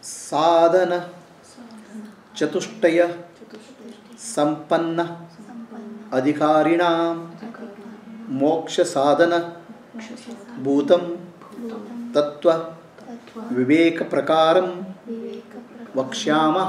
ಸಾಧನ ಚತುಷ್ಟಯ ಸಂಪನ್ನ ಅಧಿಕಾರಿಣ ಮೋಕ್ಷ ಸಾಧನ ಭೂತಂ ತತ್ವ ವಿವೇಕ ಪ್ರಕಾರಂ ವಕ್ಷ್ಯಾಮಃ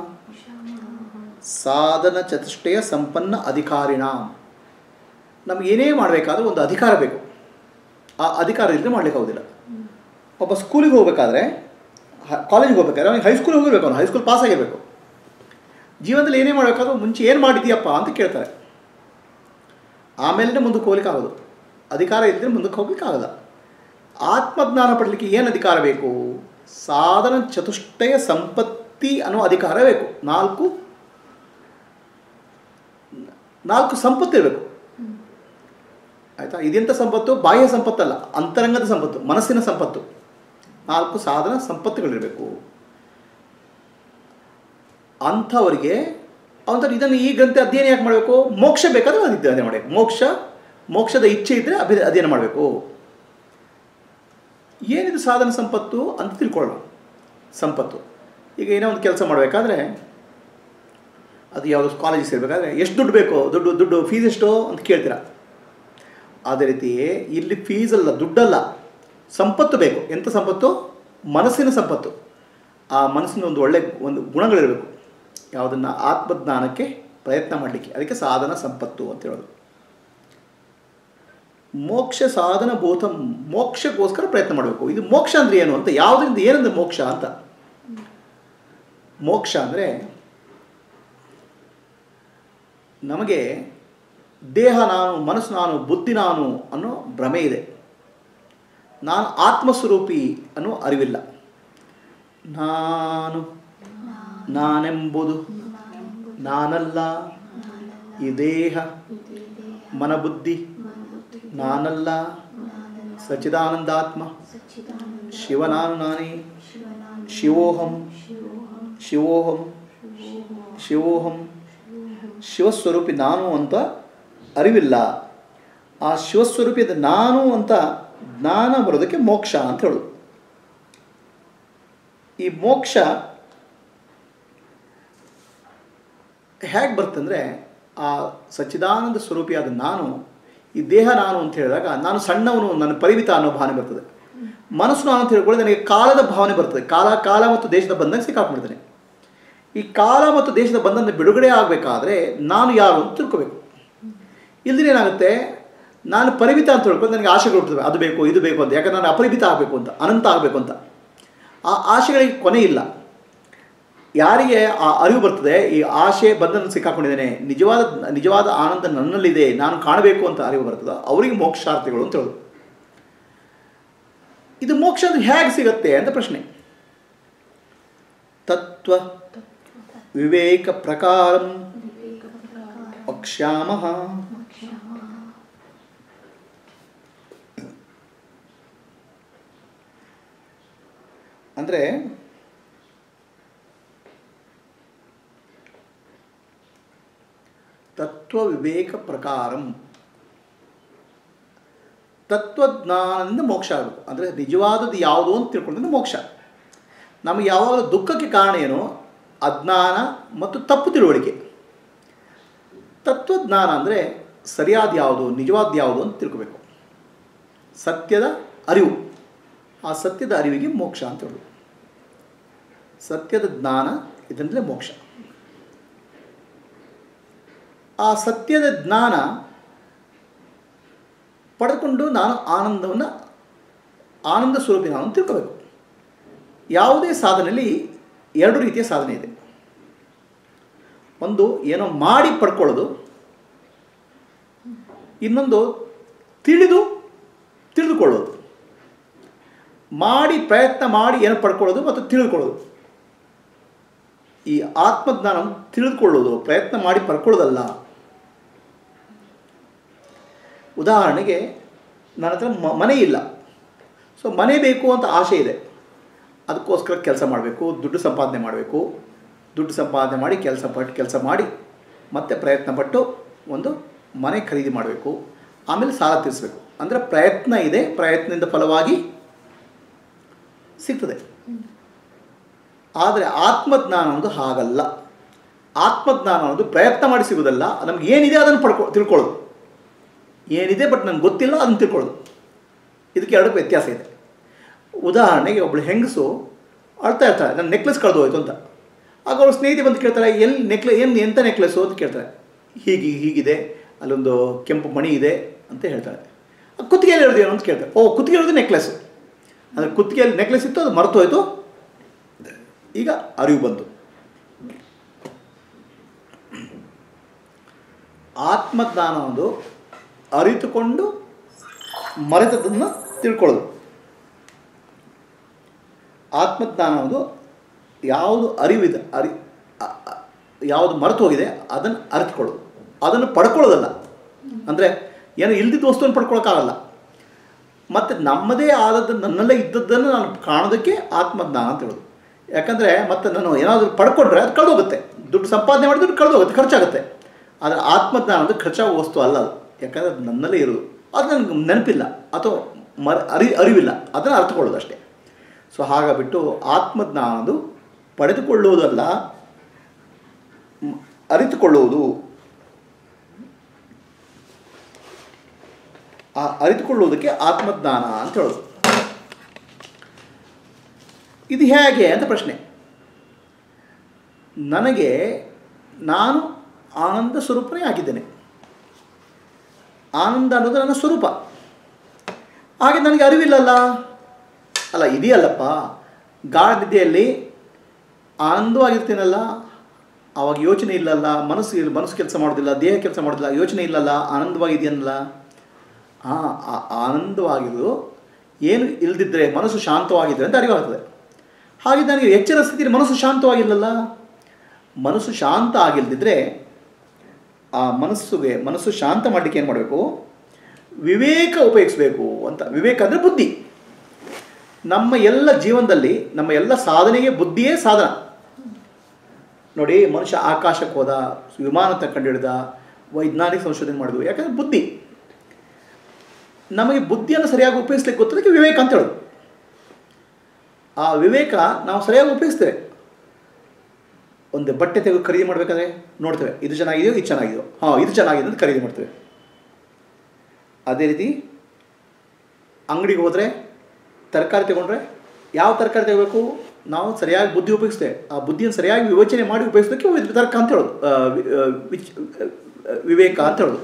ಸಾಧನ ಚತುಷ್ಟಯ ಸಂಪನ್ನ ಅಧಿಕಾರಿಣ ನಮ್ಗೆ ಏನೇ ಮಾಡಬೇಕಾದ್ರೂ ಒಂದು ಅಧಿಕಾರ ಬೇಕು ಆ ಅಧಿಕಾರ ಇಲ್ಲದೆ ಮಾಡ್ಲಿಕ್ಕೆ ಆಗೋದಿಲ್ಲ ಒಬ್ಬ ಸ್ಕೂಲಿಗೆ ಹೋಗಬೇಕಾದ್ರೆ ಕಾಲೇಜಿಗೆ ಹೋಗ್ಬೇಕಾದ್ರೆ ಅವನಿಗೆ ಹೈಸ್ಕೂಲಿಗೆ ಹೋಗಿರ್ಬೇಕು ಅವನು ಹೈಸ್ಕೂಲ್ ಪಾಸ್ ಆಗಿರಬೇಕು ಜೀವನದಲ್ಲಿ ಏನೇ ಮಾಡಬೇಕಾದ್ರೂ ಮುಂಚೆ ಏನು ಮಾಡಿದೀಯಪ್ಪ ಅಂತ ಕೇಳ್ತಾರೆ ಆಮೇಲೆ ಮುಂದಕ್ಕೆ ಹೋಗ್ಲಿಕ್ಕೆ ಆಗೋದು ಅಧಿಕಾರ ಇದ್ದರೆ ಮುಂದಕ್ಕೆ ಹೋಗ್ಲಿಕ್ಕೆ ಆಗಲ್ಲ ಆತ್ಮಜ್ಞಾನ ಪಡಲಿಕ್ಕೆ ಏನು ಅಧಿಕಾರ ಬೇಕು ಸಾಧನ ಚತುಷ್ಟಯ ಸಂಪತ್ತಿ ಅನ್ನೋ ಅಧಿಕಾರ ಬೇಕು ನಾಲ್ಕು ನಾಲ್ಕು ಸಂಪತ್ತು ಇರಬೇಕು ಆಯಿತಾ ಇದೆಂಥ ಸಂಪತ್ತು ಬಾಹ್ಯ ಸಂಪತ್ತಲ್ಲ ಅಂತರಂಗದ ಸಂಪತ್ತು ಮನಸ್ಸಿನ ಸಂಪತ್ತು ನಾಲ್ಕು ಸಾಧನ ಸಂಪತ್ತುಗಳಿರಬೇಕು ಅಂಥವರಿಗೆ ಅವನ ಇದನ್ನು ಈ ಗ್ರಂಥ ಅಧ್ಯಯನ ಯಾಕೆ ಮಾಡಬೇಕು ಮೋಕ್ಷ ಬೇಕಾದ್ರೆ ಅದು ಅಧ್ಯಯನ ಮಾಡಬೇಕು ಮೋಕ್ಷ ಮೋಕ್ಷದ ಇಚ್ಛೆ ಇದ್ದರೆ ಅಭಿ ಅಧ್ಯಯನ ಮಾಡಬೇಕು ಏನಿದು ಸಾಧನ ಸಂಪತ್ತು ಅಂತ ತಿಳ್ಕೊಳ್ಳೋಣ ಸಂಪತ್ತು ಈಗ ಏನೋ ಒಂದು ಕೆಲಸ ಮಾಡಬೇಕಾದ್ರೆ ಅದು ಯಾವುದೋ ಕಾಲೇಜಿಗೆ ಸೇರಬೇಕಾದ್ರೆ ಎಷ್ಟು ದುಡ್ಡು ಬೇಕು ದುಡ್ಡು ದುಡ್ಡು ಫೀಸ್ ಎಷ್ಟು ಅಂತ ಕೇಳ್ತೀರಾ ಅದೇ ರೀತಿ ಇಲ್ಲಿ ಫೀಸ್ ಅಲ್ಲ ದುಡ್ಡಲ್ಲ ಸಂಪತ್ತು ಬೇಕು ಎಂಥ ಸಂಪತ್ತು ಮನಸ್ಸಿನ ಸಂಪತ್ತು ಆ ಮನಸ್ಸಿನ ಒಂದು ಒಳ್ಳೆ ಒಂದು ಗುಣಗಳಿರಬೇಕು ಯಾವುದನ್ನು ಆತ್ಮಜ್ಞಾನಕ್ಕೆ ಪ್ರಯತ್ನ ಮಾಡಲಿಕ್ಕೆ ಅದಕ್ಕೆ ಸಾಧನ ಸಂಪತ್ತು ಅಂತ ಹೇಳೋದು ಮೋಕ್ಷ ಸಾಧನ ಭೂತ ಮೋಕ್ಷಕ್ಕೋಸ್ಕರ ಪ್ರಯತ್ನ ಮಾಡಬೇಕು ಇದು ಮೋಕ್ಷ ಅಂದರೆ ಏನು ಅಂತ ಯಾವುದರಿಂದ ಏನಂದ್ರೆ ಮೋಕ್ಷ ಅಂತ ಮೋಕ್ಷ ಅಂದರೆ ನಮಗೆ ದೇಹ ನಾನು ಮನಸ್ಸು ನಾನು ಬುದ್ಧಿ ನಾನು ಅನ್ನೋ ಭ್ರಮೆ ಇದೆ ನಾನು ಆತ್ಮಸ್ವರೂಪಿ ಅನ್ನೋ ಅರಿವಿಲ್ಲ ನಾನು ನಾನೆಂಬುದು ನಾನಲ್ಲ ಈ ದೇಹ ಮನಬುದ್ಧಿ ನಾನಲ್ಲ ಸಚ್ಚಿದಾನಂದಾತ್ಮ ಶಿವನಾನು ನಾನೇ ಶಿವೋಹಂ ಶಿವೋಹಂ ಶಿವೋಹಂ ಶಿವಸ್ವರೂಪಿ ನಾನು ಅಂತ ಅರಿವಿಲ್ಲ ಆ ಶಿವಸ್ವರೂಪಿದ ನಾನು ಅಂತ ಜ್ಞಾನ ಬರೋದಕ್ಕೆ ಮೋಕ್ಷ ಅಂತ ಹೇಳೋದು ಈ ಮೋಕ್ಷ ಹೇಗೆ ಬರ್ತಂದರೆ ಆ ಸಚ್ಚಿದಾನಂದ ಸ್ವರೂಪಿಯಾದ ನಾನು ಈ ದೇಹ ನಾನು ಅಂತ ಹೇಳಿದಾಗ ನಾನು ಸಣ್ಣವನು ನನ್ನ ಪರಿಮಿತ ಅನ್ನೋ ಭಾವನೆ ಬರ್ತದೆ ಮನಸ್ಸು ನಾನು ಅಂತ ಹೇಳ್ಕೊಳ್ಳಿ ನನಗೆ ಕಾಲದ ಭಾವನೆ ಬರ್ತದೆ ಕಾಲ ಕಾಲ ಮತ್ತು ದೇಶದ ಬಂಧನ ಸಿಕ್ಕಾಕ್ಬಿಡ್ತೇನೆ ಈ ಕಾಲ ಮತ್ತು ದೇಶದ ಬಂಧನ ಬಿಡುಗಡೆ ಆಗಬೇಕಾದ್ರೆ ನಾನು ಯಾರು ಅಂತ ತಿಳ್ಕೋಬೇಕು ಇಲ್ದಿರ ಏನಾಗುತ್ತೆ ನಾನು ಪರಿಮಿತ ಅಂತ ಹೇಳ್ಕೊಂಡು ನನಗೆ ಆಶೆಗಳು ಹುಟ್ಟುತ್ತವೆ ಅದು ಬೇಕು ಇದು ಬೇಕು ಅಂತ ಯಾಕಂದ್ರೆ ನಾನು ಅಪರಿಮಿತ ಆಗಬೇಕು ಅಂತ ಅನಂತ ಆಗಬೇಕು ಅಂತ ಆ ಆಶೆಗಳಿಗೆ ಕೊನೆ ಇಲ್ಲ ಯಾರಿಗೆ ಆ ಅರಿವು ಬರ್ತದೆ ಈ ಆಶೆ ಬಂಧನ ಸಿಕ್ಕಾಕೊಂಡಿದ್ದೇನೆ ನಿಜವಾದ ನಿಜವಾದ ಆನಂದ ನನ್ನಲ್ಲಿದೆ ನಾನು ಕಾಣಬೇಕು ಅಂತ ಅರಿವು ಬರ್ತದೆ ಅವರಿಗೆ ಮೋಕ್ಷಾರ್ಥಿಗಳು ಅಂತ ಹೇಳೋದು ಇದು ಮೋಕ್ಷ ಅಂದ್ರೆ ಹೇಗೆ ಸಿಗತ್ತೆ ಅಂತ ಪ್ರಶ್ನೆ ತತ್ವ ವಿವೇಕ ಪ್ರಕಾರಂ ವಕ್ಷ್ಯಾಮಃ ಅಂದರೆ ತತ್ವ ವಿವೇಕ ಪ್ರಕಾರಂ ತತ್ವಜ್ಞಾನದಿಂದ ಮೋಕ್ಷ ಆಗಬೇಕು ಅಂದರೆ ನಿಜವಾದದ್ದು ಯಾವುದು ಅಂತ ತಿಳ್ಕೊಂಡ್ರೆ ಮೋಕ್ಷ ನಮಗೆ ಯಾವಾಗ ದುಃಖಕ್ಕೆ ಕಾರಣ ಏನು ಅಜ್ಞಾನ ಮತ್ತು ತಪ್ಪು ತಿಳುವಳಿಕೆ ತತ್ವಜ್ಞಾನ ಅಂದರೆ ಸರಿಯಾದ ಯಾವುದು ನಿಜವಾದ ಯಾವುದು ಅಂತ ತಿಳ್ಕೋಬೇಕು ಸತ್ಯದ ಅರಿವು ಆ ಸತ್ಯದ ಅರಿವಿಗೆ ಮೋಕ್ಷ ಅಂತ ಹೇಳೋದು ಸತ್ಯದ ಜ್ಞಾನ ಇದರಿಂದಲೇ ಮೋಕ್ಷ ಆ ಸತ್ಯದ ಜ್ಞಾನ ಪಡೆದುಕೊಂಡು ನಾನು ಆನಂದವನ್ನು ಆನಂದ ಸ್ವರೂಪಿ ನಾನು ತಿಳ್ಕೋಬೇಕು ಯಾವುದೇ ಸಾಧನೆಯಲ್ಲಿ ಎರಡು ರೀತಿಯ ಸಾಧನೆ ಇದೆ ಒಂದು ಏನೋ ಮಾಡಿ ಪಡ್ಕೊಳ್ಳೋದು ಇನ್ನೊಂದು ತಿಳಿದು ತಿಳಿದುಕೊಳ್ಳೋದು ಮಾಡಿ ಪ್ರಯತ್ನ ಮಾಡಿ ಏನೋ ಪಡ್ಕೊಳ್ಳೋದು ಮತ್ತು ತಿಳಿದುಕೊಳ್ಳೋದು ಈ ಆತ್ಮಜ್ಞಾನ ತಿಳಿದುಕೊಳ್ಳೋದು ಪ್ರಯತ್ನ ಮಾಡಿ ಪಡ್ಕೊಳ್ಳೋದಲ್ಲ ಉದಾಹರಣೆಗೆ ನನ್ನ ಹತ್ರ ಮ ಮನೆ ಇಲ್ಲ ಸೊ ಮನೆ ಬೇಕು ಅಂತ ಆಸೆ ಇದೆ ಅದಕ್ಕೋಸ್ಕರ ಕೆಲಸ ಮಾಡಬೇಕು ದುಡ್ಡು ಸಂಪಾದನೆ ಮಾಡಬೇಕು ದುಡ್ಡು ಸಂಪಾದನೆ ಮಾಡಿ ಕೆಲಸ ಪಟ್ಟು ಕೆಲಸ ಮಾಡಿ ಮತ್ತೆ ಪ್ರಯತ್ನ ಪಟ್ಟು ಒಂದು ಮನೆ ಖರೀದಿ ಮಾಡಬೇಕು ಆಮೇಲೆ ಸಾಲ ತೀರಿಸಬೇಕು ಅಂದರೆ ಪ್ರಯತ್ನ ಇದೆ ಪ್ರಯತ್ನದಿಂದ ಫಲವಾಗಿ ಸಿಗ್ತದೆ ಆದರೆ ಆತ್ಮಜ್ಞಾನ ಅನ್ನೋದು ಹಾಗಲ್ಲ ಆತ್ಮಜ್ಞಾನ ಅನ್ನೋದು ಪ್ರಯತ್ನ ಮಾಡಿ ಸಿಗೋದಲ್ಲ ನಮ್ಗೆ ಏನಿದೆ ಅದನ್ನು ಪಡ್ಕೊ ತಿಳ್ಕೊಳ್ಳೋದು ಏನಿದೆ ಬಟ್ ನಂಗೆ ಗೊತ್ತಿಲ್ಲ ಅದನ್ನು ತಿಳ್ಕೊಳ್ಳೋದು ಇದಕ್ಕೆ ಎರಡಕ್ಕೆ ವ್ಯತ್ಯಾಸ ಇದೆ ಉದಾಹರಣೆಗೆ ಒಬ್ಬಳು ಹೆಂಗಸು ಅಳ್ತಾ ಇರ್ತಾಳೆ ನನ್ನ ನೆಕ್ಲೆಸ್ ಕಳೆದು ಹೋಯ್ತು ಅಂತ ಆಗ ಅವಳು ಸ್ನೇಹಿತೆ ಬಂದು ಕೇಳ್ತಾಳೆ ಎಲ್ಲಿ ನೆಕ್ಲೆ ಏನು ಎಂಥ ನೆಕ್ಲೆಸ್ಸು ಅಂತ ಕೇಳ್ತಾಳೆ ಹೀಗೆ ಹೀಗಿದೆ ಅಲ್ಲೊಂದು ಕೆಂಪು ಮಣಿ ಇದೆ ಅಂತ ಹೇಳ್ತಾಳೆ ಆ ಕುತ್ತಿಗೆಯಲ್ಲಿ ಇರೋದು ಏನು ಅಂತ ಕೇಳ್ತಾಳೆ ಓ ಕುತ್ತಿಗೆ ಇರೋದು ನೆಕ್ಲೆಸ್ ಅಂದರೆ ಕುತ್ತಿಗೆಯಲ್ಲಿ ನೆಕ್ಲೆಸ್ ಇತ್ತು ಅದು ಮರೆತು ಹೋಯ್ತು ಈಗ ಅರಿವು ಬಂತು ಆತ್ಮಜ್ಞಾನ ಒಂದು ಅರಿತುಕೊಂಡು ಮರೆತದನ್ನು ತಿಳ್ಕೊಳ್ಳೋದು ಆತ್ಮಜ್ಞಾನ ಒಂದು ಯಾವುದು ಅರಿವಿದೆ ಅರಿ ಅ- ಅ- ಯಾವುದು ಮರೆತು ಹೋಗಿದೆ ಅದನ್ನು ಅರಿತುಕೊಳ್ಳೋದು ಅದನ್ನು ಪಡ್ಕೊಳ್ಳೋದಲ್ಲ ಅಂದರೆ ಏನು ಇಲ್ದಿದ್ದ ವಸ್ತುವನ್ನು ಪಡ್ಕೊಳಕ್ಕಾಗಲ್ಲ ಮತ್ತು ನಮ್ಮದೇ ಆದದ್ದು ನನ್ನಲ್ಲೇ ಇದ್ದದ್ದನ್ನು ನಾನು ಕಾಣೋದಕ್ಕೆ ಆತ್ಮಜ್ಞಾನ ಅಂತ ಹೇಳೋದು ಯಾಕಂದರೆ ಮತ್ತೆ ನಾನು ಏನಾದರೂ ಪಡ್ಕೊಂಡ್ರೆ ಅದು ಕಳೆದೋಗುತ್ತೆ ದುಡ್ಡು ಸಂಪಾದನೆ ಮಾಡಿದ್ರೆ ದುಡ್ಡು ಕಳೆದೋಗುತ್ತೆ ಖರ್ಚಾಗುತ್ತೆ ಆದರೆ ಆತ್ಮಜ್ಞಾನ ಅದು ಖರ್ಚಾಗುವ ವಸ್ತು ಅಲ್ಲ ಅದು ಯಾಕಂದರೆ ಅದು ನನ್ನಲ್ಲೇ ಇರೋದು ಅದು ನನಗೆ ನೆನಪಿಲ್ಲ ಅಥವಾ ಮರ ಅರಿ ಅರಿವಿಲ್ಲ ಅದನ್ನು ಅರ್ಥಕೊಳ್ಳೋದು ಅಷ್ಟೇ ಸೊ ಹಾಗಾಗ್ಬಿಟ್ಟು ಆತ್ಮಜ್ಞಾನ ಅದು ಪಡೆದುಕೊಳ್ಳುವುದಲ್ಲ ಮ್- ಅರಿತುಕೊಳ್ಳುವುದು ಆ ಅರಿತುಕೊಳ್ಳುವುದಕ್ಕೆ ಆತ್ಮಜ್ಞಾನ ಅಂತ ಹೇಳೋದು ಇದು ಹೇಗೆ ಅಂತ ಪ್ರಶ್ನೆ ನನಗೆ ನಾನು ಆನಂದ ಸ್ವರೂಪನೇ ಆಗಿದ್ದೇನೆ ಆನಂದ ಅನ್ನೋದು ನನ್ನ ಸ್ವರೂಪ ಹಾಗೆ ನನಗೆ ಅರಿವಿಲ್ಲಲ್ಲ ಅಲ್ಲ ಇದೆಯಲ್ಲಪ್ಪ ಗಾಢ ನಿದ್ದೆಯಲ್ಲಿ ಆನಂದವಾಗಿರ್ತೀನಲ್ಲ ಆವಾಗ ಯೋಚನೆ ಇಲ್ಲಲ್ಲ ಮನಸ್ಸು ಇಲ್ಲ ಮನಸ್ಸು ಕೆಲಸ ಮಾಡೋದಿಲ್ಲ ದೇಹ ಕೆಲಸ ಮಾಡೋದಿಲ್ಲ ಯೋಚನೆ ಇಲ್ಲಲ್ಲ ಆನಂದವಾಗಿದೆಯನ್ನಲ್ಲ ಹಾಂ ಆ ಆನಂದವಾಗಿದ್ದು ಏನು ಇಲ್ದಿದ್ದರೆ ಮನಸ್ಸು ಶಾಂತವಾಗಿದ್ದರೆ ಅಂತ ಅರಿವಾಗ್ತದೆ ಹಾಗೆ ನನಗೆ ಎಚ್ಚರ ಸ್ಥಿತಿಯಲ್ಲಿ ಮನಸ್ಸು ಶಾಂತವಾಗಿಲ್ಲಲ್ಲ ಮನಸ್ಸು ಶಾಂತ ಆಗಿಲ್ದಿದ್ರೆ ಆ ಮನಸ್ಸುಗೆ ಮನಸ್ಸು ಶಾಂತ ಮಾಡಲಿಕ್ಕೆ ಏನು ಮಾಡಬೇಕು ವಿವೇಕ ಉಪಯೋಗಿಸಬೇಕು ಅಂತ ವಿವೇಕ ಅಂದರೆ ಬುದ್ಧಿ ನಮ್ಮ ಎಲ್ಲ ಜೀವನದಲ್ಲಿ ನಮ್ಮ ಎಲ್ಲ ಸಾಧನೆಗೆ ಬುದ್ಧಿಯೇ ಸಾಧನ ನೋಡಿ ಮನುಷ್ಯ ಆಕಾಶಕ್ಕೆ ಹೋದ ವಿಮಾನ ಕಂಡು ಹಿಡಿದ ವೈಜ್ಞಾನಿಕ ಸಂಶೋಧನೆ ಮಾಡಿದ್ವು ಯಾಕಂದರೆ ಬುದ್ಧಿ ನಮಗೆ ಬುದ್ಧಿಯನ್ನು ಸರಿಯಾಗಿ ಉಪಯೋಗಿಸ್ಲಿಕ್ಕೆ ಗೊತ್ತದಕ್ಕೆ ವಿವೇಕ ಅಂತ ಹೇಳೋದು ಆ ವಿವೇಕ ನಾವು ಸರಿಯಾಗಿ ಉಪಯೋಗಿಸ್ತೇವೆ ಒಂದು ಬಟ್ಟೆ ತೆಗೆದು ಖರೀದಿ ಮಾಡಬೇಕಾದ್ರೆ ನೋಡ್ತೇವೆ ಇದು ಚೆನ್ನಾಗಿದೆಯೋ ಇದು ಚೆನ್ನಾಗಿದೆಯೋ ಹಾಂ ಇದು ಚೆನ್ನಾಗಿದೆ ಅಂತ ಖರೀದಿ ಮಾಡ್ತೇವೆ ಅದೇ ರೀತಿ ಅಂಗಡಿಗೆ ಹೋದರೆ ತರಕಾರಿ ತಗೊಂಡ್ರೆ ಯಾವ ತರಕಾರಿ ತಗೋಬೇಕು ನಾವು ಸರಿಯಾಗಿ ಬುದ್ಧಿ ಉಪಯೋಗಿಸ್ತೇವೆ ಆ ಬುದ್ಧಿಯನ್ನು ಸರಿಯಾಗಿ ವಿವೇಚನೆ ಮಾಡಿ ಉಪಯೋಗಿಸೋದಕ್ಕೆ ವಿ- ತರ್ಕ ಅಂತ ಹೇಳೋದು ಆ, ವಿ- ಆ, ವಿಚ್ ಆ, ವಿವೇಕ ಅಂತ ಹೇಳೋದು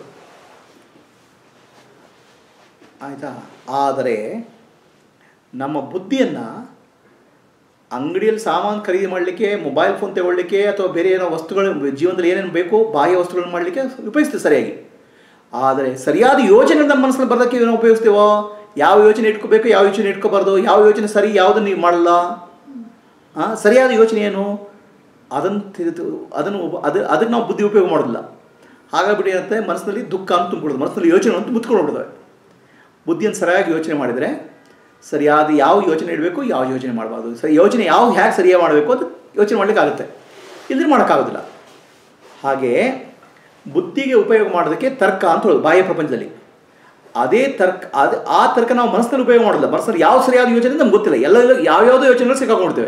ಆಯಿತಾ ಆದರೆ ನಮ್ಮ ಬುದ್ಧಿಯನ್ನು ಅಂಗಡಿಯಲ್ಲಿ ಸಾಮಾನು ಖರೀದಿ ಮಾಡಲಿಕ್ಕೆ ಮೊಬೈಲ್ ಫೋನ್ ತಗೊಳ್ಳಿಕ್ಕೆ ಅಥವಾ ಬೇರೆ ಏನೋ ವಸ್ತುಗಳು ಜೀವನದಲ್ಲಿ ಏನೇನು ಬೇಕೋ ಬಾಹ್ಯ ವಸ್ತುಗಳನ್ನು ಮಾಡಲಿಕ್ಕೆ ಉಪಯೋಗಿಸ್ತೇವೆ ಸರಿಯಾಗಿ ಆದರೆ ಸರಿಯಾದ ಯೋಚನೆ ನಮ್ಮ ಮನಸ್ಸಲ್ಲಿ ಬರೋದಕ್ಕೆ ಏನೋ ಉಪಯೋಗಿಸ್ತೇವೋ ಯಾವ ಯೋಚನೆ ಇಟ್ಕೋಬೇಕು ಯಾವ ಯೋಚನೆ ಇಟ್ಕೋಬಾರ್ದು ಯಾವ ಯೋಚನೆ ಸರಿ ಯಾವುದನ್ನು ನೀವು ಮಾಡಲ್ಲ ಆ, ಸರಿಯಾದ ಯೋಚನೆ ಏನು ಅದನ್ನು ತಿಳಿದು ಅದನ್ನು ಒಬ್ಬ- ಅದು ಅದಕ್ಕೆ ನಾವು ಬುದ್ಧಿ ಉಪಯೋಗ ಮಾಡೋದಿಲ್ಲ ಹಾಗಾಗ್ಬಿಟ್ಟು ಏನಂತೆ ಮನಸ್ಸಿನಲ್ಲಿ ದುಃಖ ಅಂತ ತುಂಬಿಡೋದು ಮನಸ್ಸಿನಲ್ಲಿ ಯೋಚನೆ ಅಂತ ಮುತ್ಕೊಂಡು ಬಿಡ್ತವೆ ಬುದ್ಧಿಯನ್ನು ಸರಿಯಾಗಿ ಯೋಚನೆ ಮಾಡಿದರೆ ಸರಿಯಾದ ಯಾವ ಯೋಚನೆ ಇಡಬೇಕು ಯಾವ ಯೋಚನೆ ಮಾಡಬಾರ್ದು ಸರಿ ಯೋಚನೆ ಯಾವ ಹೇಗೆ ಸರಿಯಾಗಿ ಮಾಡಬೇಕು ಅಂತ ಯೋಚನೆ ಮಾಡಲಿಕ್ಕೆ ಆಗುತ್ತೆ ಇಲ್ಲದ್ರೆ ಮಾಡೋಕ್ಕಾಗೋದಿಲ್ಲ ಹಾಗೆ ಬುದ್ಧಿಗೆ ಉಪಯೋಗ ಮಾಡೋದಕ್ಕೆ ತರ್ಕ ಅಂತ ಹೇಳೋದು ಬಾಹ್ಯ ಪ್ರಪಂಚದಲ್ಲಿ ಅದೇ ತರ್ಕ ಅದು ಆ ತರ್ಕ ನಾವು ಮನಸ್ಸಿನಲ್ಲಿ ಉಪಯೋಗ ಮಾಡೋದಿಲ್ಲ ಮನಸ್ಸಲ್ಲಿ ಯಾವ ಸರಿಯಾದ ಯೋಚನೆ ನಮ್ಗೆ ಗೊತ್ತಿಲ್ಲ ಎಲ್ಲ ಯಾವ್ಯಾವುದೋ ಯೋಚನೆಗಳು ಸಿಕ್ಕಾಕೊಂಡ್ಬಿಡ್ತೇವೆ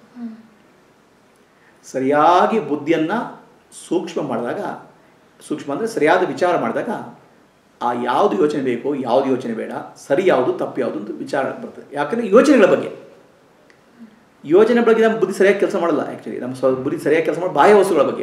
ಸರಿಯಾಗಿ ಬುದ್ಧಿಯನ್ನು ಸೂಕ್ಷ್ಮ ಮಾಡಿದಾಗ ಸೂಕ್ಷ್ಮ ಅಂದರೆ ಸರಿಯಾದ ವಿಚಾರ ಮಾಡಿದಾಗ ಆ ಯಾವುದು ಯೋಚನೆ ಬೇಕು ಯಾವುದು ಯೋಚನೆ ಬೇಡ ಸರಿ ಯಾವುದು ತಪ್ಪು ಯಾವುದು ಅಂತ ವಿಚಾರ ಬರ್ತದೆ ಯಾಕಂದರೆ ಯೋಚನೆಗಳ ಬಗ್ಗೆ ಯೋಚನೆ ಬಗ್ಗೆ ನಮ್ಮ ಬುದ್ಧಿ ಸರಿಯಾಗಿ ಕೆಲಸ ಮಾಡಲ್ಲ ಆ್ಯಕ್ಚುಲಿ ನಮ್ಮ ಸ್ವ ಬುದ್ಧಿ ಸರಿಯಾಗಿ ಕೆಲಸ ಮಾಡಿ ಬಾಹ್ಯ ವಸ್ತುಗಳ ಬಗ್ಗೆ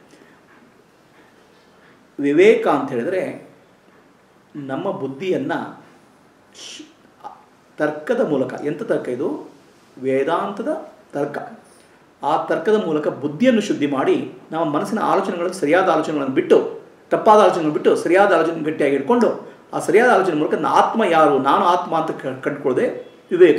ವಿವೇಕ ಅಂತ ಹೇಳಿದ್ರೆ ನಮ್ಮ ಬುದ್ಧಿಯನ್ನು ಶ್- ತರ್ಕದ ಮೂಲಕ ಎಂಥ ತರ್ಕ ಇದು ವೇದಾಂತದ ತರ್ಕ ಆ ತರ್ಕದ ಮೂಲಕ ಬುದ್ಧಿಯನ್ನು ಶುದ್ಧಿ ಮಾಡಿ ನಮ್ಮ ಮನಸ್ಸಿನ ಆಲೋಚನೆಗಳನ್ನು ಸರಿಯಾದ ಆಲೋಚನೆಗಳನ್ನು ಬಿಟ್ಟು ತಪ್ಪಾದ ಆಲೋಚನೆಗಳನ್ನು ಬಿಟ್ಟು ಸರಿಯಾದ ಆಲೋಚನೆ ಗಟ್ಟಿಯಾಗಿ ಇಟ್ಕೊಂಡು ಆ ಸರಿಯಾದ ಆಲೋಚನೆ ಮೂಲಕ ನಾ ಆತ್ಮ ಯಾರು ನಾನು ಆತ್ಮ ಅಂತ ಕ- ಕಂಡುಕೊಳ್ಳದೆ ವಿವೇಕ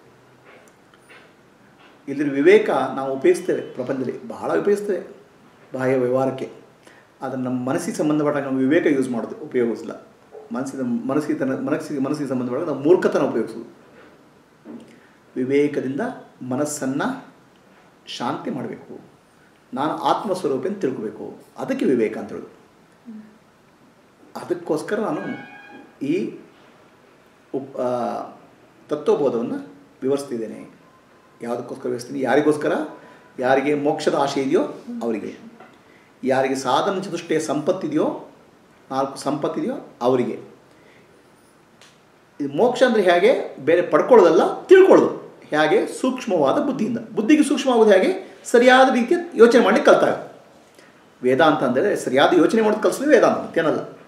ಇಲ್ಲಿ ವಿವೇಕ ನಾವು ಉಪಯೋಗಿಸ್ತೇವೆ ಪ್ರಪಂಚದಲ್ಲಿ ಬಹಳ ಉಪಯೋಗಿಸ್ತೇವೆ ಬಾಹ್ಯ ವ್ಯವಹಾರಕ್ಕೆ ಆದರೆ ನಮ್ಮ ಮನಸ್ಸಿಗೆ ಸಂಬಂಧಪಟ್ಟಾಗ ನಾವು ವಿವೇಕ ಯೂಸ್ ಮಾಡೋದು ಉಪಯೋಗಿಸಿಲ್ಲ ಮನಸ್ಸಿನ ಮನಸ್ಸಿಗೆ ತನ್ನ ಮನಸ್ಸಿಗೆ ಮನಸ್ಸಿಗೆ ಸಂಬಂಧಪಟ್ಟಾಗ ನಾವು ಮೂರ್ಖತನ ಉಪಯೋಗಿಸೋದು ವಿವೇಕದಿಂದ ಮನಸ್ಸನ್ನು ಶಾಂತಿ ಮಾಡಬೇಕು ನಾನು ಆತ್ಮಸ್ವರೂಪ ಅಂತ ತಿಳ್ಕೋಬೇಕು ಅದಕ್ಕೆ ವಿವೇಕ ಅಂತ ಹೇಳೋದು ಅದಕ್ಕೋಸ್ಕರ ನಾನು ಈ ಉಪ್ ಆ, ತತ್ವಬೋಧವನ್ನು ವಿವರಿಸ್ತಿದ್ದೇನೆ ಯಾವುದಕ್ಕೋಸ್ಕರ ಬಯಸ್ತೀನಿ ಯಾರಿಗೋಸ್ಕರ ಯಾರಿಗೆ ಮೋಕ್ಷದ ಆಶೆ ಇದೆಯೋ ಅವರಿಗೆ ಯಾರಿಗೆ ಸಾಧನ ಚತುಷ್ಟಯ ಸಂಪತ್ತಿದೆಯೋ ನಾಲ್ಕು ಸಂಪತ್ತಿದೆಯೋ ಅವರಿಗೆ ಇದು ಮೋಕ್ಷ ಅಂದರೆ ಹೇಗೆ ಬೇರೆ ಪಡ್ಕೊಳ್ಳೋದಲ್ಲ ತಿಳ್ಕೊಳ್ಳೋದು ಹೇಗೆ ಸೂಕ್ಷ್ಮವಾದ ಬುದ್ಧಿಯಿಂದ ಬುದ್ಧಿಗೆ ಸೂಕ್ಷ್ಮವಾಗೋದು ಹೇಗೆ ಸರಿಯಾದ ರೀತಿಯ ಯೋಚನೆ ಮಾಡಲಿಕ್ಕೆ ಕಲ್ತಾಗ ವೇದಾಂತ ಅಂದರೆ ಸರಿಯಾದ ಯೋಚನೆ ಮಾಡೋದು ಕಲಿಸೋದು ವೇದಾಂತ ಮತ್ತೇನಲ್ಲ